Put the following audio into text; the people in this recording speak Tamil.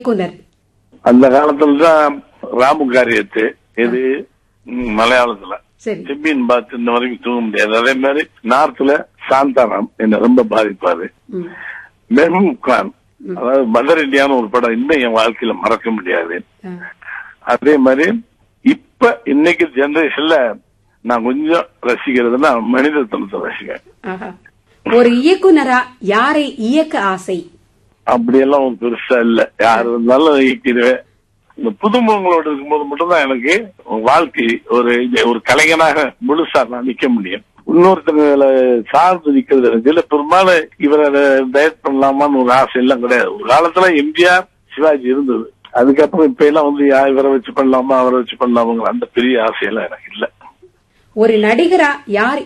இயக்குனர் அந்த காலத்துல தான் ராமு காரியத்து இது ம், மலையாளத்துல சரி செம்பியன் பார்த்து இந்த வரைக்கும் தூங்க முடியாது அதே மாதிரி நார்த்ல சாந்தாராம் என்ன ரொம்ப பாதிப்பாரு ம். மெஹபூப் கான் அதாவது மதர் இந்தியான்னு ஒரு படம் இன்னும் என் வாழ்க்கையில மறக்க முடியாது ஆ. அதே மாதிரி இப்ப இன்னைக்கு ஜெனரேஷன்ல நான் கொஞ்சம் ரசிக்கிறதுனா மனிதத்தனத்தை ரசிக்கிறேன் ஆஹா. ஒரு இயக்குனரா யாரை இயக்க ஆசை அப்படியெல்லாம் ஒரு பெருசா இல்ல யாரு இருந்தாலும் ஈக்கிறேன் இந்த புதுமுகங்களோட இருக்கும்போது மட்டும்தான் எனக்கு வாழ்க்கை ஒரு ஒரு கலைஞனாக முழுசா நான் நிக்க முடியும் இன்னொருத்தங்களை சார்ந்து நிக்கிறது எனக்கு இல்ல பெரும்பாலும் இவரை டயட் பண்ணலாமான்னு ஒரு ஆசை எல்லாம் கிடையாது ஒரு காலத்துல எம்ஜிஆர் சிவாஜி இருந்தது அதுக்கப்புறம் இப்ப எல்லாம் வந்து யா, இவரை வச்சு பண்ணலாமா அவரை வச்சு பண்ணலாமாங்கிற அந்த பெரிய ஆசையெல்லாம் எனக்கு இல்ல ஒரு நடிகரா யார்